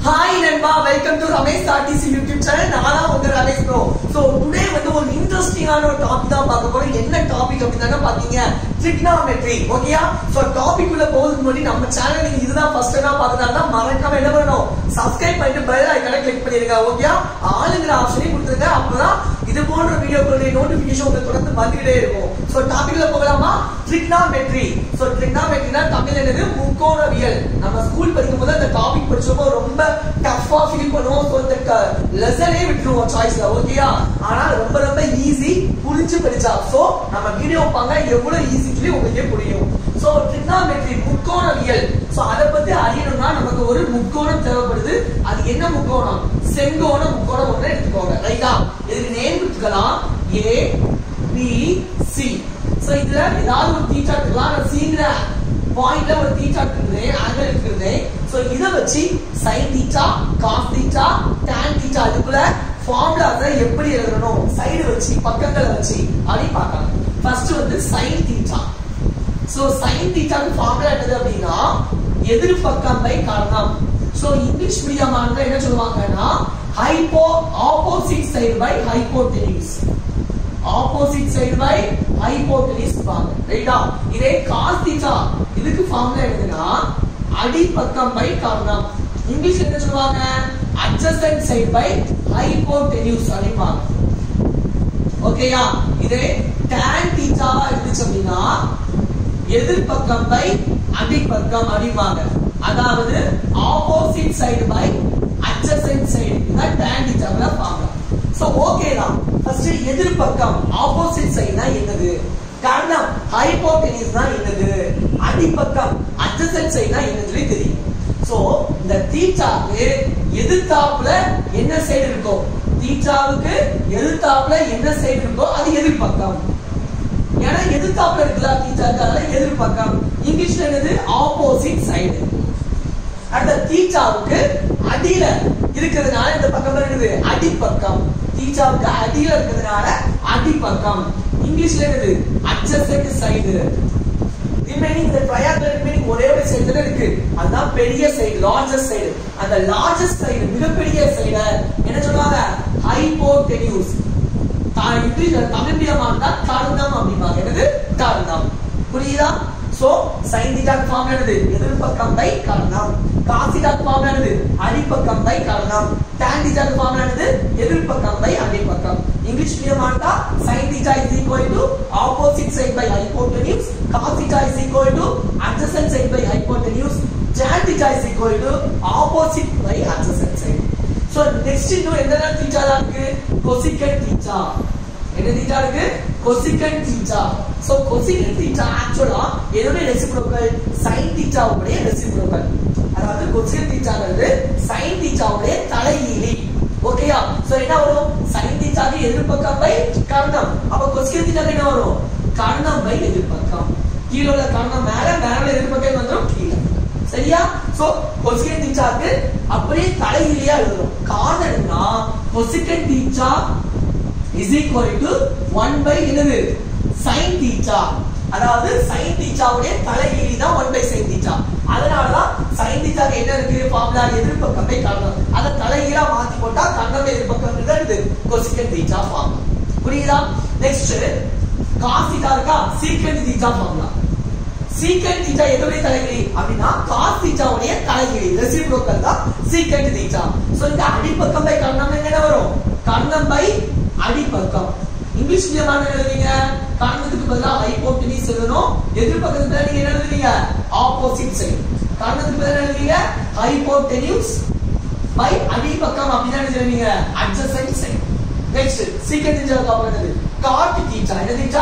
hi நண்பா welcome to Ramesh RTC YouTube channel நானா உங்க ரமேஷ் ப்ரோ சோ டுடே வந்து ஒரு இன்ட்ரெஸ்டிங்கான ஒரு டாபிக் தான் பார்க்க போறோம் என்ன டாபிக் அப்படின்னா பாத்தீங்க ட்ரிக்னாமெட்ரி ஓகேயா சோ டாபிக் உள்ள போறதுக்கு முன்னாடி நம்ம சேனல் நீங்க இதுதான் ஃபர்ஸ்ட் டைம் பார்க்கறதா மறக்காம என்ன பண்ணணும் சப்ஸ்கிரைப் பண்ணிட்டு பெல் ஐக்கனை கிளிக் பண்ணிருங்க ஓகேயா ஆளுங்கிற ஆப்ஷனையும் கொடுத்துருங்க அப்பதான் இது போன்ற வீடியோக்களுடைய நோட்டிபிகேஷன் உங்களுக்கு தொடர்ந்து வந்துகிட்டே இருக்கும் சோ டாபிக்ல போகலாமா ட்ரிக்னாமெட்ரி சோ ட்ரிக்னாமெட்ரினா தமிழ் என்னது முக்கோணவியல் நம்ம ஸ்கூல் படிக்கும் போது அந்த டாபிக் படிச்சப்போ ரொம்ப டஃபா ஃபீல் பண்ணுவோம் சோ இந்த லெசனே விட்டுருவோம் சாய்ஸ்ல ஓகேயா ஆனா ரொம்ப ரொம்ப ஈஸி புரிஞ்சு படிச்சா சோ நம்ம வீடியோ பாங்க எவ்வளவு ஈஸி சொல்லி உங்களுக்கே புரியும் சோ ட்ரிக்னாமெட்ரி முக்கோணவியல் சோ அத பத்தி அறியணும்னா நமக்கு ஒரு முக்கோணம் தேவைப்படுது அது என்ன முக்கோணம் செங்கோண முக்கோணம் ஒன்று எடுத்துக்கோங்க ரைட்டா இதுக்கு நேம் கொடுத்துக்கலாம் ஏ பி சி சோ இதுல ஏதாவது ஒரு தீட்டா இருக்கலாம் நான் சீங்கிற பாயிண்ட்ல ஒரு தீட்டா இருக்கிறேன் ஆங்கிள் இருக்கிறேன் சோ இத வச்சு sine theta cos theta tan theta இதுக்குள்ள ஃபார்முலாஸை எப்படி எழுதணும் சைடு வச்சு பக்கங்களை வச்சு அப்படி பார்க்கலாம் ஃபர்ஸ்ட் வந்து சைன் தீட்டா சோ சைன் தீட்டாக்கு ஃபார்முலா என்னது அப்படின்னா எதிர் பக்கம் பை காரணம் சோ இங்கிலீஷ் மீடியம் ஆனது என்ன சொல்லுவாங்கன்னா hypo opposite side by hypotenuse opposite side by hypotenuse பாங்க ரைட்டா இதே காஸ் தீட்டா இதுக்கு ஃபார்முலா என்னதுன்னா அடி பக்கம் பை காரணம் இங்கிலீஷ்ல என்ன சொல்லுவாங்க adjacent சைடு பை ஹைப்போடெனியூஸ் அப்படிம்பாங்க ஓகேயா இதே tan தீட்டாவா இருந்துச்சு அப்படின்னா எதிர்பக்கம் பை அடிப்பக்கம் அப்படிம்பாங்க அதாவது opposite side by adjacent side இதான் tan தீட்டாவுல ஃபார்முலா சோ ஓகே தான் ஃபர்ஸ்ட் எதிர்பக்கம் ஆப்போசிட் சைடுனா என்னது கர்ணம் ஹைப்போடெனிஸ் தான் என்னது அடிப்பக்கம் அட்ஜசன்ட் சைடுனா என்னது தெரியும் சோ இந்த தீட்டாவுக்கு எதிர்த்தாப்புல என்ன சைடு இருக்கும் தீட்டாவுக்கு எதிர்த்தாப்புல என்ன சைடு இருக்கோ அது எதிர்பக்கம் ஏன்னா எதிர்த்தாப்புல இருக்குல்ல தீட்டா அதனால எதிர்பக்கம் இங்கிலீஷ்ல என்னது ஆப்போசிட் சைடு அந்த தீட்டாவுக்கு அடியில இருக்கிறதுனால இந்த பக்கம் என்னது அடிப்பக்கம் தீட்டாவுக்கு அடியில இருக்கிறதுனால அடிப்பக்கம் இங்கிலீஷ்ல என்னது அட்ஜசன்ட் சைடு ரிமைனிங் இந்த ட்ரையாங்கிள் ரிமைனிங் ஒரே ஒரு சைடு தான் இருக்கு அதுதான் பெரிய சைடு லார்ஜஸ்ட் சைடு அந்த லார்ஜஸ்ட் சைடு மிகப்பெரிய சைடு என்ன சொல்லுவாங்க ஹைப்போடெனியூஸ் இங்கிலீஷ்ல தமிழ் மீடியமா இருந்தா கர்ணம் அப்படிம்பாங்க என்னது கர்ணம் புரியுதா சோ சைன் தீட்டாக்கு ஃபார்ம் என்னது எதிர்பக்கம் பை கர்ணம் காஸ் தீட்டாக்கு ஃபார்ம் என்னது அடிப்பக்கம் பை கர்ணம் tan தீட்டாக்கு ஃபார்ம் என்னது எதிர்பக்கம் பை அடிப்பக்கம் இங்கிலீஷ் மீடியம் ஆண்டா sine theta is equal to opposite side by hypotenuse cos theta is equal to adjacent side by hypotenuse tan theta is equal to opposite by adjacent side so next இன்னும் என்ன theta இருக்கு cosecant theta என்ன theta இருக்கு cosecant theta so cosecant theta ஆக்சுவலா எதோட reciprocal sign தீட்டாவுடைய reciprocal அதாவது கொசிகன் தீட்டாங்கிறது sign தீட்டாவுடைய தலையீலி ஓகேயா so என்ன வரும் சைன் தீட்டாக்கு எதிர்பக்கம் பை கர்ணம் அப்ப கொசிகன் தீட்டாக்கு என்ன வரும் கர்ணம் பை எதிர்பக்கம் கீழ உள்ள கர்ணம் மேல மேல உள்ள எதிர்பக்கம் வந்துரும் கீழே சரியா சோ கொசிகன் தீட்டாக்கு அப்படியே தலைகீழியா எழுதுறோம் காரணம் என்னன்னா cosecant theta is equal to 1 by என்னது sin theta அதாவது sin thetaவுடைய தலைகீழி தான் 1 by sin theta அதனால தான் sin theta என்ன இருக்கு ஃபார்முலா எதிர்பக்கம் பை கர்ணம் அத தலைகீழா மாத்தி போட்டா கர்ணம் எதிர்பக்கம் இருக்குது cosecant theta ஃபார்முலா புரியுதா நெக்ஸ்ட் cos theta இருக்கா secant theta formula secant theta எதுடைய தலைகீழி அப்படின்னா cos theta உடைய தலைகீழி ரெசிப்ரோக்கல் தான் secant theta சோ இந்த அடிப்பக்கம் பை கர்ணம் என்ன வரும் கர்ணம் பை அடிப்பக்கம் இங்கிலீஷ் மீடியம் எழுதுவீங்க கர்ணத்துக்கு பதிலா ஹைப்போட்டனிஸ் எழுதணும் எதிர்பக்கத்துக்கு பதிலா நீங்க என்ன எழுதுவீங்க ஆப்போசிட் சைடு கர்ணத்துக்கு பதிலா எழுதுவீங்க ஹைப்போட்டனியூஸ் பை அடிப்பக்கம் அப்படிதான் எழுதுவீங்க அட்ஜசன்ட் சைடு நெக்ஸ்ட் சீக்கிரம் தீட்டாவுக்கு அப்புறம் என்னது காட் தீட்டா என்ன தீட்டா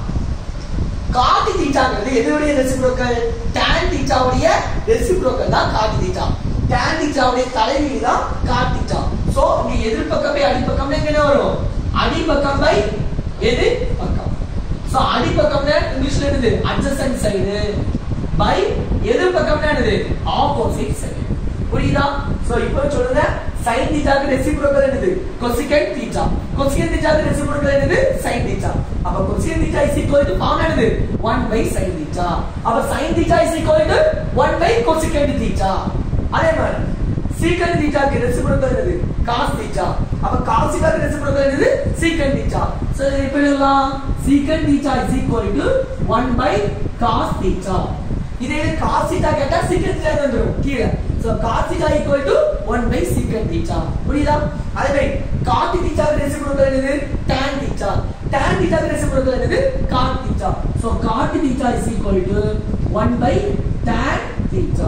காட் தீட்டாங்கிறது எதுடைய ரெசிப்ரோக்கல் tan தீட்டாவுடைய ரெசிப்ரோக்கல் தான் காட் தீட்டா tan தீட்டாவுடைய தலைவீடு தான் காட் தீட்டா சோ இங்க எதிர்பக்கம் பை அடிப்பக்கம் என்ன வரும் அடிப்பக்கம் பை எது பக்கம் சோ அடிப்பக்கம்னா இங்கிலீஷ்ல என்னது அட்ஜசன்ட் சைடு பை எதிர்பக்கம்னா என்னது ஆப்போசிட் சைடு புரியுதா சோ இப்போ சொல்லுங்க sin தீட்டாக்கு ரெசிப்ரோக்கல் என்னது cosecant தீட்டா cosecant தீட்டாக்கு ரெசிப்ரோக்கல் என்னது sin தீட்டா அப்ப cosecant theta is equal to form என்னது 1 பை sin தீட்டா அப்ப sin theta is equal to 1 by cosecant theta அதே மாதிரி சீக்கண்ட் தீட்டாக்கு ரெசிப்ரோக்கல் என்னது காஸ் தீட்டா அப்ப காஸ் தீட்டாக்கு ரெசிப்ரோக்கல் என்னது சீக்கண்ட் தீட்டா சோ இதை எப்படி எழுதலாம் secant theta is equal to 1 by cos theta இதே காஸ் தீட்டா கேட்டா சீக்கண்ட் தீட்டா வந்துரும் கீழே so cos theta equal to 1 by secant theta புரியுதா அதே மாதிரி காட் தீட்டாக்கு ரெசிப்ரோக்கல் என்னது tan தீட்டா tan தீட்டாக்கு ரெசிப்ரோக்கல் என்னது cot theta so cot theta is equal to 1 by tan theta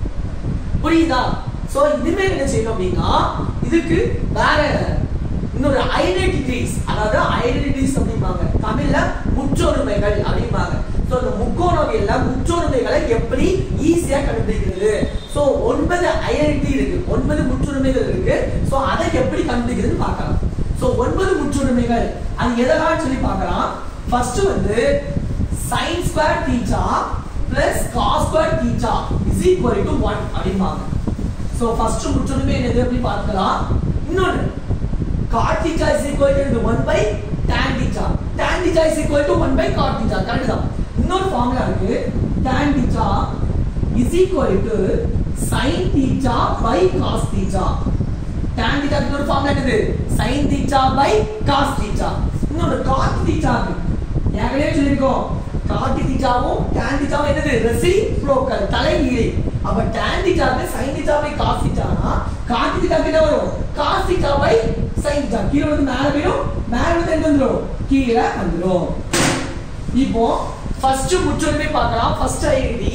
புரியுதா சோ இதுமே என்ன செய்யணும் அப்படின்னா இதுக்கு வேற இன்னொரு ஐடென்டிட்டிஸ் அதாவது ஐடென்டிட்டிஸ் அப்படிம்பாங்க தமிழ்ல முற்றொருமைகள் அப்படிம்பாங்க சோ இந்த முக்கோணவியல்ல முற்றொருமைகளை எப்படி ஈஸியா கண்டுபிடிக்கிறது சோ ஒன்பது ஐடென்டிட்டி இருக்கு ஒன்பது முற்றுரிமைகள் இருக்கு சோ அதை எப்படி கண்டுபிடிக்கிறதுன்னு பார்க்கலாம் சோ ஒன்பது முற்றுரிமைகள் அது எதெல்லாம் சொல்லி பார்க்கலாம் ஃபர்ஸ்ட் வந்து sin square theta plus cos square theta is equal to 1 அப்படிம்பாங்க சோ ஃபர்ஸ்ட் முற்றுரிமை என்னது அப்படி பார்க்கலாம் இன்னொன்னு cot theta is equal to 1 by tan theta tan theta is equal to 1 by cot theta correct தான் இன்னொரு ஃபார்முலா இருக்கு tan theta is equal to sin theta by cos theta tan theta க்கு ஒரு formula என்னது sin theta by cos theta இன்னொரு cot theta இருக்கு ஏற்கனவே சொல்லியிருக்கோம் cot thetaவும் tan thetaவும் என்னது ரெசிப்ரோக்கல் தலைகீழி அப்ப tan theta க்கு sin theta by cos theta னா cot theta க்கு என்ன வரும் cos theta by sin theta கீழ வந்து மேல போயிடும் மேல வந்து எங்க வந்துரும் கீழே வந்துரும் இப்போ ஃபர்ஸ்ட் முற்றுரிமை பார்க்கலாம் first identity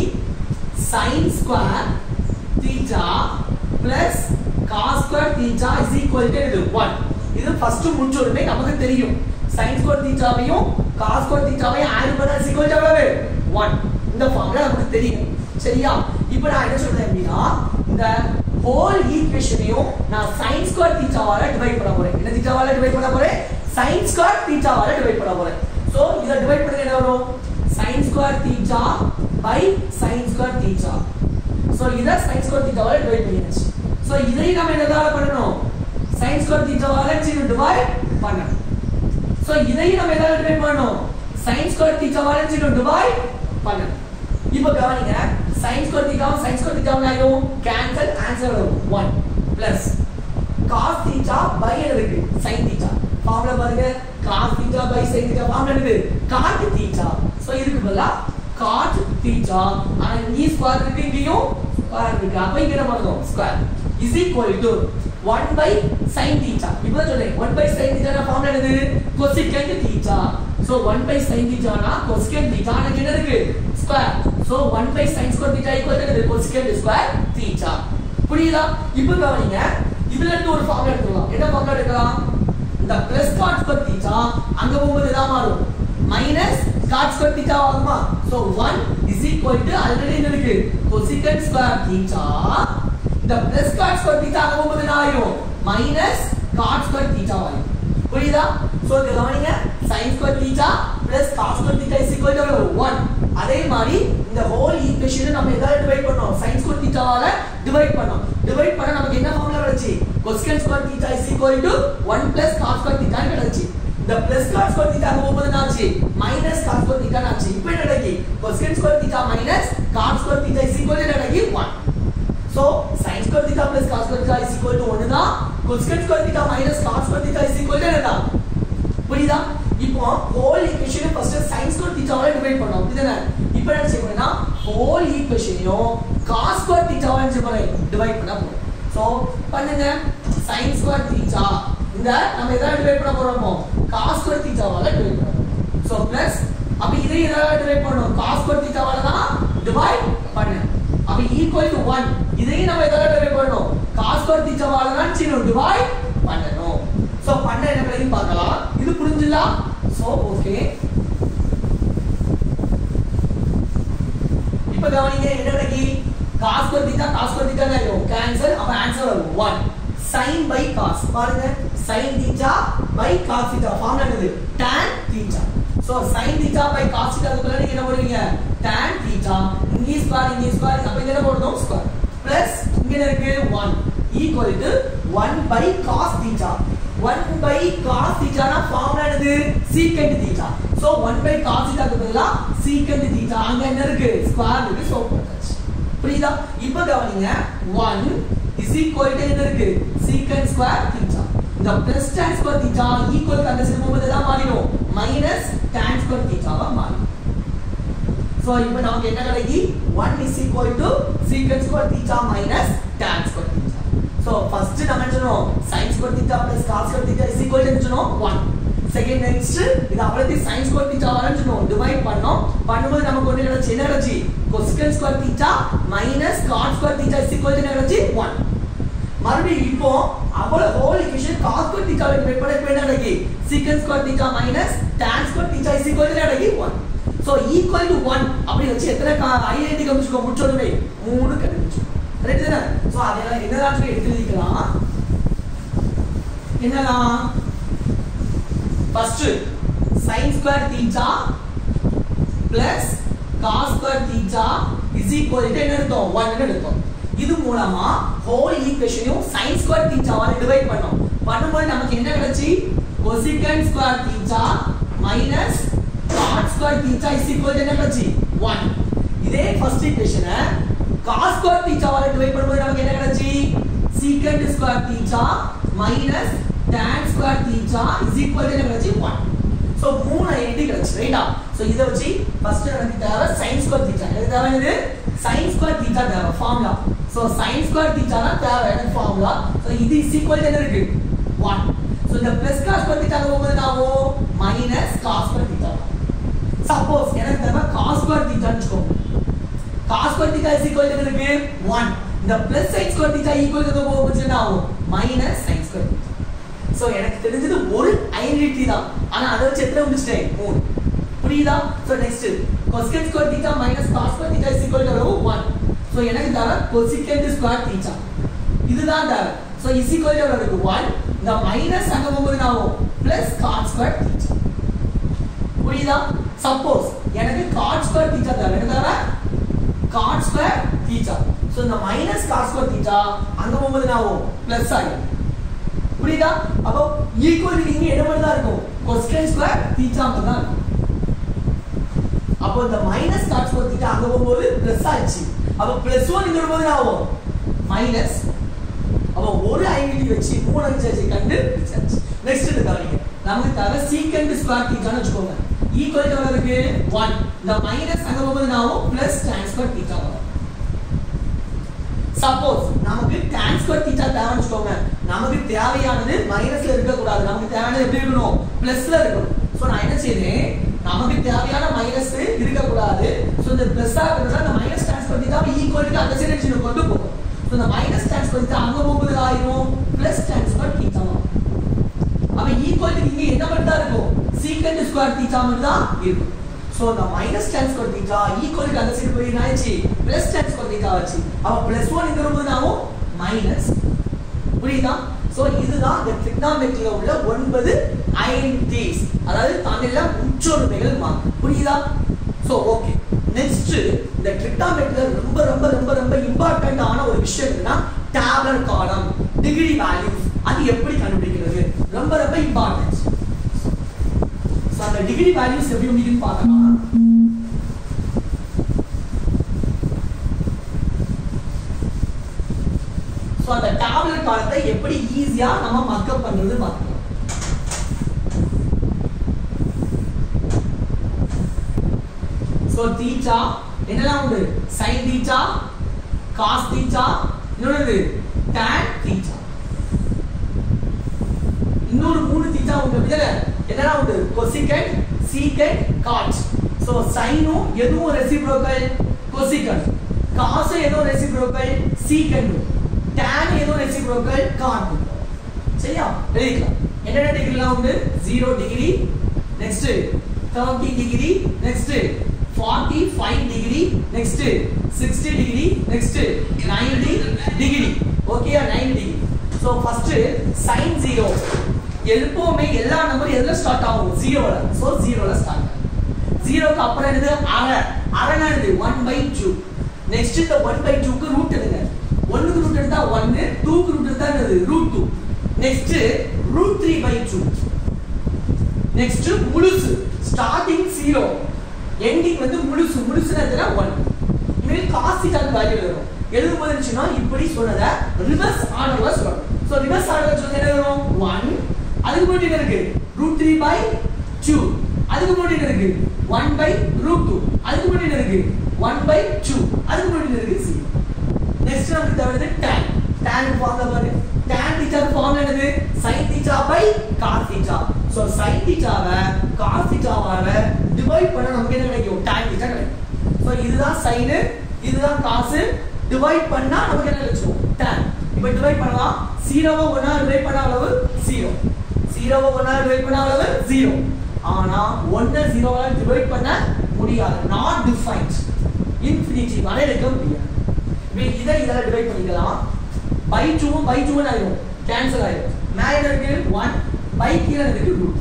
sin square theta plus cos square theta is equal to இது 1 இது ஃபர்ஸ்ட் முற்றுரிமை நமக்கு தெரியும் sin ஸ்கொயர் தீட்டாவையும் cos ஸ்கொயர் தீட்டாவையும் ஆட் பண்ணா இஸ் ஈக்குவல் டு எவ்வளவு 1 இந்த ஃபார்முலா நமக்கு தெரியும் சரியா இப்போ நான் என்ன சொல்றேன் அப்படின்னா இந்த ஹோல் ஈக்குவேஷனையும் நான் sin ஸ்கொயர் தீட்டாவால டிவைட் பண்ண போறேன் என்ன தீட்டாவால டிவைட் பண்ண போறேன் sin ஸ்கொயர் தீட்டாவால டிவைட் பண்ண போறேன் சோ இத டிவைட் பண்ணா என்ன வரும் sin square theta by sin square theta so இத sin ஸ்கொயர் தீட்டாவால டிவைட் பண்ணியாச்சு சோ இதையும் நம்ம என்னதால பண்ணணும் sin ஸ்கொயர் தீட்டாவால டிவைட் பண்ணணும் சோ இதையும் நம்ம எதால டிவைட் பண்ணணும் sin ஸ்கொயர் தீட்டாவால டிவைட் பண்ணணும் இப்போ கவனிங்க sin ஸ்கொயர் தீட்டாவும் sin ஸ்கொயர் தீட்டாவும் ஆகும் கேன்சல் ஆன்சர் வரும் 1 பிளஸ் cos தீட்டா பை இருக்கு sin தீட்டா ஃபார்முலா பாருங்க cos theta by sin theta formula என்னது cot தீட்டா சோ இதுக்கு பதிலா cot தீட்டா ஆனா இங்க ஸ்கொயர் இருக்கு இங்கேயும் ஸ்கொயர் இருக்கு அப்ப இங்க என்ன பண்ணணும் square is equal to 1 by sin theta இப்போ தான் சொல்றேன் 1 பை sin தீட்டா ஃபார்முலா என்னது cosecant theta so 1 by sin தீட்டானா cosecant தீட்டா எனக்கு என்ன இருக்கு square so 1 by sin square theta equal to என்னது cosecant ஸ்கொயர் தீட்டா புரியுதா இப்போ கவனிங்க இதுல இருந்து ஒரு ஃபார்முலா எடுக்கலாம் என்ன ஃபார்முலா எடுக்கலாம் இந்த பிளஸ் காட் ஸ்கொயர் தீட்டா அங்க போகும்போது என்ன மாறும் மைனஸ் காட் ஸ்கொயர் தீட்டா ஆகுமா so 1 is equal to already என்ன இருக்கு cosecant ஸ்கொயர் தீட்டா இந்த பிளஸ் காட் ஸ்கொயர் தீட்டா அங்க போகும்போது என்ன ஆயிரும் மைனஸ் காட் ஸ்கொயர் தீட்டா ஆயிரும் புரியுதா சோ இத கவனிங்க sin square theta plus cos square theta is equal to 1 அதே மாதிரி இந்த ஹோல் ஈக்குவேஷனை நம்ம எதால டிவைட் பண்ணோம் sin ஸ்கொயர் தீட்டாவால டிவைட் பண்ணோம் டிவைட் பண்ண நமக்கு என்ன ஃபார்முலா கிடைச்சு cosecant square theta is equal to 1 plus cos square theta கிடைச்சு இந்த பிளஸ் காஸ் ஸ்கொயர் தீட்டா போகும்போது என்னாச்சு மைனஸ் காஸ் ஸ்கொயர் தீட்டா ஆச்சு இப்போ என்ன நடக்கி cosecant square theta minus cos square theta is equal to நடக்கி 1 So sin square theta plus cos square theta is equal to 1 தான் cosecant square theta minus cos square theta is equal to என்னதான் புரியுதா இப்போ whole ஈக்குவேஷனை first sin square theta வால divide பண்ணோம் இதுதானே இப்போ என்ன செய்ய போறேன்னா ஹோல் ஈக்குவேஷனையும் cos square theta வால என்ன செய்ய போறேன் டிவைட் பண்ண போறோம் சோ பண்ணுங்க sin square theta இந்த நம்ம எதால டிவைட் பண்ண போறோமோ cos square theta வால டிவைட் பண்ண போறோம் சோ பிளஸ் அப்ப இதை எதால டிவைட் பண்ணனும் cos square theta வால தான் டிவைட் பண்ணு அப்ப ஈக்குவல் டு 1 இதையும் நம்ம எதால டிவைட் பண்ணனும் cos ஸ்கொயர் தீட்டா வால தான் செய்யணும் டிவைட் பண்ணனும் சோ பண்ண என்ன கிடைக்கும் பார்க்கலாம் இது புரிஞ்சுதா சோ ஓகே இப்ப கவனிங்க என்ன கிடைக்கி cos square theta cos square theta ஆயிடும் கேன்சல் அப்ப ஆன்சர் வரும் 1 sin by cos பாருங்க sin theta by cos theta formula என்னது tan theta so sin theta by cos theta அதுக்குள்ள நீங்க என்ன போடுவீங்க tan தீட்டா இங்க ஸ்கொயர் இங்க ஸ்கொயர் அப்ப இங்க என்ன போடணும் ஸ்கொயர் பிளஸ் இங்க என்ன இருக்கு 1 equal to 1 by cos theta 1 by cos theta னா ஃபார்முலா என்னது secant theta so 1 by cos தீட்டாக்கு பதிலா secant தீட்டா அங்க என்ன இருக்கு ஸ்கொயர் இருக்கு சோ போட்டாச்சு புரியுதா இப்போ கவனிங்க 1 இஸ் ஈக்குவல் டு என்ன இருக்கு சீக்கண்ட் ஸ்கொயர் தீட்டா இந்த plus tan square theta equal அந்த சைடு போகும்போது தான் மாறிடும் மைனஸ் tan ஸ்கொயர் தீட்டாவா மாறிடும் சோ இப்போ நமக்கு என்ன கிடைக்கி 1 is equal to secant square theta minus tan square theta so first நம்ம என்ன சொன்னோம் sin square theta plus cos square theta is equal to என்ன சொன்னோம் 1 செகண்ட் நெக்ஸ்ட் இது அவளுக்கு sin square theta வரன்னு சொன்னோம் டிவைட் பண்ணோம் பண்ணும்போது நமக்கு ஒண்ணு கிடைச்சு என்ன கிடைச்சு cosecant square theta minus cot square theta is equal to என்ன கிடைச்சு 1 மறுபடியும் இப்போ அவ்வளவு whole equation cos square theta வை டிவைட் பண்ண இப்போ என்ன கிடைக்கி secant square theta minus tan square theta is equal to என்ன கிடைக்கி 1 சோ ஈக்குவல் டு 1 அப்படி வச்சு எத்தனை ஐடென்டி கண்டுபிடிச்சுக்கோ முடிச்சோடுமே மூணு கண்டுபிடிச்சு ரைட் தானே சோ அதெல்லாம் என்னதான் சொல்லி எடுத்து எழுதிக்கலாம் என்னலாம் first sin square theta plus cos square theta is equal to என்ன எடுத்தோம் 1 ன்னு எடுத்தோம் இது மூலமா ஹோல் ஈக்குவேஷனையும் sin ஸ்கொயர் தீட்டாவால டிவைட் பண்ணோம் பண்ணும்போது நமக்கு என்ன கிடைச்சி cosecant square theta minus cot square theta is equal to என்ன கிடைச்சி 1 இதே ஃபர்ஸ்ட் ஈக்குவேஷனை cos ஸ்கொயர் தீட்டாவால டிவைட் பண்ணும்போது நமக்கு என்ன கிடைச்சி secant square theta minus tan square theta is equal to என்ன கிடைச்சி 1 சோ மூணு ஐடென்டி கிடைச்சு ரைட்டா சோ இத வச்சு ஃபர்ஸ்ட் எனக்கு தேவை sin ஸ்கொயர் தீட்டா எனக்கு தேவை இது sin ஸ்கொயர் தீட்டா தேவை formula so sin square theta தான் தேவை எனக்கு ஃபார்முலா சோ இது இஸ் ஈக்குவல் என்ன இருக்கு 1 சோ இந்த பிளஸ் cos ஸ்கொயர் தீட்டா போகும்போது நாவும் minus cos square theta suppose எனக்கு தேவை cos ஸ்கொயர் தீட்டான்னு வச்சுக்கோங்க cos square theta is equal என்ன இருக்கு 1 இந்த plus sin square theta equal க்கு போகும்போது என்ன ஆகும் minus sin square theta so எனக்கு தெரிஞ்சது ஒரு ஐடென்டிட்டி தான் ஆனா அதை வச்சு எத்தனை முடிச்சிட்டேன் மூணு புரியுதா so next cosecant square theta minus cos square theta is equal to 1 so எனக்கு தேவை cosecant ஸ்கொயர் தீட்டா இதுதான் தேவை சோ இஸ் ஈக்குவல் டு இருக்கு 1 இந்த மைனஸ் அங்க போகும்போது என்ன ஆகும் பிளஸ் cot ஸ்கொயர் தீட்டா புரியுதா சப்போஸ் எனக்கு cot ஸ்கொயர் தீட்டா தேவை எனக்கு தேவை cot ஸ்கொயர் தீட்டா சோ இந்த மைனஸ் cot ஸ்கொயர் தீட்டா அங்க போகும்போது என்ன ஆகும் பிளஸ் ஆகும் புரியுதா அப்போ ஈக்குவல் இங்க என்ன மாதிரி தான் இருக்கும் கொஸ்டின் ஸ்கொயர் தீட்டா மாதிரி தான் இருக்கும் அப்போ இந்த மைனஸ் காட் ஸ்கொயர் தீட்டா அங்க போகும்போது பிளஸ் ஆச்சு அப்போ பிளஸ் ஒன் இங்க வரும்போது என்ன ஆகும் மைனஸ் அப்போ ஒரு ஐடென்டி வச்சு மூணு அஞ்சு அஞ்சு கண்டு பிடிச்சாச்சு நெக்ஸ்ட் இது கவனிங்க நமக்கு தேவை சீக்கண்ட் ஸ்கொயர் தீட்டான்னு வச்சுக்கோங்க ஈக்குவல் எவ்வளவு இருக்கு 1 இந்த மைனஸ் அங்க போகும்போது என்ன ஆகும் பிளஸ் tan ஸ்கொயர் தீட்டா வரும் சப்போஸ் நமக்கு tan ஸ்கொயர் தீட்டா தேவைன்னு வச்சுக்கோங்க நமக்கு தேவையானது மைனஸ்ல இருக்க கூடாது நமக்கு தேவையானது எப்படி இருக்கணும் பிளஸ்ல இருக்கணும் சோ நான் என்ன செய்றேன் நமக்கு தேவையான மைனஸ் இருக்க கூடாது சோ இந்த பிளஸ் ஆகிறதுனால அந்த minus tan square theta equal to அந்த சைடு கொண்டு போகும் சோ இந்த மைனஸ் tan ஸ்கொயர் தீட்டா அங்க போகும்போது ஆயிரும் பிளஸ் tan ஸ்கொயர் தீட்டா வரும் அப்ப ஈக்குவல் டு இங்க என்ன மட்டும் தான் இருக்கும் சீக்கண்ட் ஸ்கொயர் தீட்டா மட்டும் தான் இருக்கும் so the minus tan square theta equal to அந்த சைடு போய் என்ன ஆயிடுச்சு plus tan square theta ஆச்சு அப்ப plus 1 இங்க வரும்போது நாவும் minus புரியுதா சோ இதுதான் இந்த trigonometryல உள்ள ஒன்பது ஐடென்டிட்டிஸ் அதாவது தமிழ்ல முற்றொருமைகள் மா புரியுதா சோ ஓகே நெக்ஸ்ட் இந்த trigonometryல ரொம்ப ரொம்ப ரொம்ப ரொம்ப இம்பார்ட்டன்ட் ஆன ஒரு விஷயம் என்னன்னா டேபுலர் காலம் டிகிரி வேல்யூஸ் அது எப்படி கண்டுபிடிக்கிறது ரொம்ப ரொம்ப இம்பார்ட்டன்ட் சோ அந்த டிகிரி வேல்யூஸ் எப்படி முடியும்னு பார்க்கலாம் சோ அந்த டேப்லெட் காலத்தை எப்படி ஈஸியா நம்ம மக்கப் பண்றது பார்க்கலாம் சோ தீட்டா என்னலாம் உண்டு sin தீட்டா cos தீட்டா இன்னொரு tan தீட்டா இன்னொரு மூணு தீட்டா உண்டு அப்படிதானே என்னலாம் உண்டு cosecant secant cot சோ சைனும் எதுவும் ரெசிப்ரோக்கல் cosecant காசும் ஏதோ ரெசிப்ரோக்கல் secant tan ஏதோ ரெசிப்ரோக்கல் cot சரியா எழுதிக்கலாம் என்னென்ன டிகிரிலாம் உண்டு 0 degree next 30 degree next 45 degree next 60 degree next 90 degree ஓகேயா 90 டிகிரி சோ ஃபர்ஸ்ட் sin 0 எப்பவுமே எல்லா நம்பரும் எதுல ஸ்டார்ட் ஆகும் ஜீரோல சோ ஜீரோல ஸ்டார்ட் ஆகும் ஜீரோக்கு அப்புறம் என்னது அரை அரைனா என்னது ஒன் பை டூ நெக்ஸ்ட் இந்த ஒன் பை டூக்கு ரூட் எடுங்க ஒன்னுக்கு ரூட் எடுத்தா ஒன்னு டூக்கு ரூட் எடுத்தா என்னது root two next root three by two next முழுசு ஸ்டார்டிங் ஜீரோ எண்டிங் வந்து முழுசு முழுசுனா எதுனா ஒன் இனிமேல் காஸ் தீட்டாக்கு வேல்யூ வரும் எழுதும் போது இருந்துச்சுன்னா இப்படி சொன்னதை ரிவர்ஸ் ஆர்டர்ல சொல்லணும் சோ ரிவர்ஸ் ஆர்டர்ல சொல்ல என்ன வரும் 1 அதுக்கு முன்னாடி என்ன இருக்கு ரூட் த்ரீ பை டூ அதுக்கு முன்னாடி என்ன இருக்கு ஒன் பை ரூட் டூ அதுக்கு முன்னாடி என்ன இருக்கு ஒன் பை டூ அதுக்கு முன்னாடி என்ன இருக்கு ஜீரோ நெக்ஸ்ட் நமக்கு தேவையானது tan tan ஃபார்ம்ல பாரு tan தீட்டா ஃபார்ம்ல என்னது sin theta by cos theta so sin தீட்டாவை cos தீட்டாவால டிவைட் பண்ண நமக்கு என்ன கிடைக்கும் tan தீட்டா கிடைக்கும் சோ இதுதான் sin இதுதான் cos டிவைட் பண்ணா நமக்கு என்ன கிடைக்கும் tan இப்போ டிவைட் பண்ணலாம் 0 வை 1 டிவைட் பண்ண அளவு 0 0 வை 1 டிவைட் பண்ண அளவு 0 ஆனா 1 0 ஆல டிவைட் பண்ண முடியாது நாட் டிஃபைன்ட் இன்ஃபினிட்டி வரையறுக்க முடியாது இப்போ இதை இதால டிவைட் பண்ணிக்கலாம் பை டூவும் பை டூவும் ஆயிடும் கேன்சல் ஆயிடும் மேல இருக்கு ஒன் பை கீழே இருக்கு ரூட்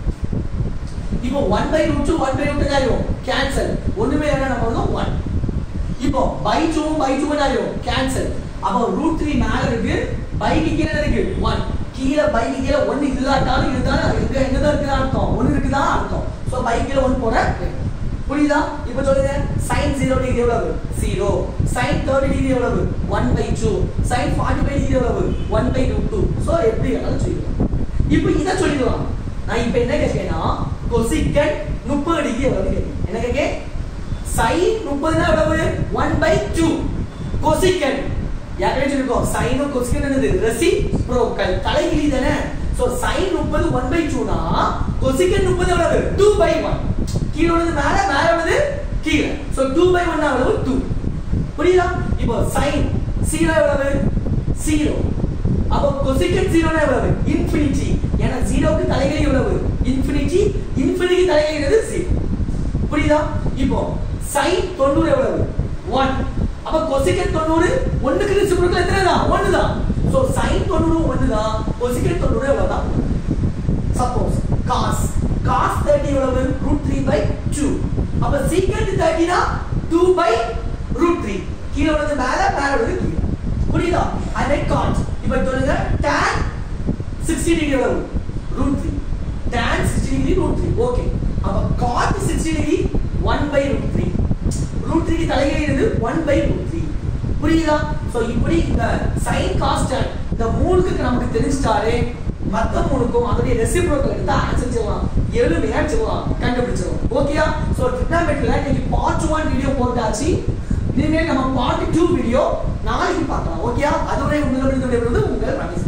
இப்போ one by root two one by root ஆயிடும் கேன்சல் ஒண்ணுமே என்ன நம்ம வந்து ஒன் இப்போ பை டூவும் பை டூவும் ஆயிடும் கேன்சல் அப்போ ரூட் த்ரீ மேல இருக்கு பைக்கு கீழே இருக்கு ஒன் கீழே பைக்கு கீழே ஒன்னு இல்லாட்டாலும் இதுதான் எங்க எங்கதான் இருக்குதான் அர்த்தம் ஒன்னு இருக்குதான் அர்த்தம் சோ பைக் கீழே ஒன்னு போட புரியுதா இப்போ சொல்லுங்க sin 0 டிகிரி எவ்வளவு 0 sin 30 டிகிரி எவ்வளவு 1 by 2 sin 45 டிகிரி எவ்வளவு 1 by root 2 சோ எப்படி வேணாலும் சொல்லிடலாம் இப்போ இத சொல்லிடலாம் நான் இப்போ என்ன கேட்கேன்னா cosecant 30 டிகிரி எவ்வளவு கேட்கேன் என்ன கேட்கேன் sin 30 னா எவ்வளவு 1 by 2 cosecant யாரே சொல்லிருக்கோம் sin உம் cosecant என்னது reciprocal தலைகீழி தானே சோ sin 30 1 by 2 னா cosecant 30 எவ்வளவு 2 by 1 கீழ உள்ளது மேல மேல உள்ளது கீழே சோ 2 by 1 எவ்வளவு 2 புரியுதா இப்போ sin 0 எவ்வளவு 0 அப்போ cosecant 0 னா எவ்வளவு இன்ஃபினிட்டி ஏன்னா 0 க்கு தலைகீழ் எவ்வளவு இன்ஃபினிட்டி இன்ஃபினிட்டி தலைகீழ்ங்கிறது 0 புரியுதா இப்போ sin 90 எவ்வளவு 1 அப்ப cosecant 90 ஒண்ணுக்கு ரெசிப்ரோக்கல் எத்தனை தான் 1 தான் சோ sin 90 1 தான் cosecant 90 எவ்வளவு தான் சப்போஸ் cos cos 30 எவ்வளவு root 3 by 2 அப்ப secant 30 னா 2 by root 3 கீழ உள்ளது மேல மேல உள்ளது கீழ புரியுதா I like cot இப்ப சொல்லுங்க tan 60 டிகிரி எவ்வளவு root 3 tan 60 degree root 3 okay அப்ப cot 60 degree 1 by root 3 root 3 க்கு தலைகீழ் 1 by root 3 புரியுதா சோ இப்படி இந்த sin cos tan இந்த மூணுக்கு நமக்கு தெரிஞ்சிட்டாலே மத்த மூணுக்கும் அதோடைய ரெசிப்ரோக்கல் எடுத்து ஆன்சர் செய்யலாம் எளிமையா செய்யலாம் கண்டுபிடிச்சிடலாம் ஓகேயா சோ ட்ரிக்னாமெட்ரில இன்னைக்கு பார்ட் 1 வீடியோ போட்டாச்சு இனிமேல் நம்ம பார்ட் 2 வீடியோ நாளைக்கு பார்க்கலாம் ஓகேயா அதுவரை உங்களிடம் உங்கள் ரமேஷ்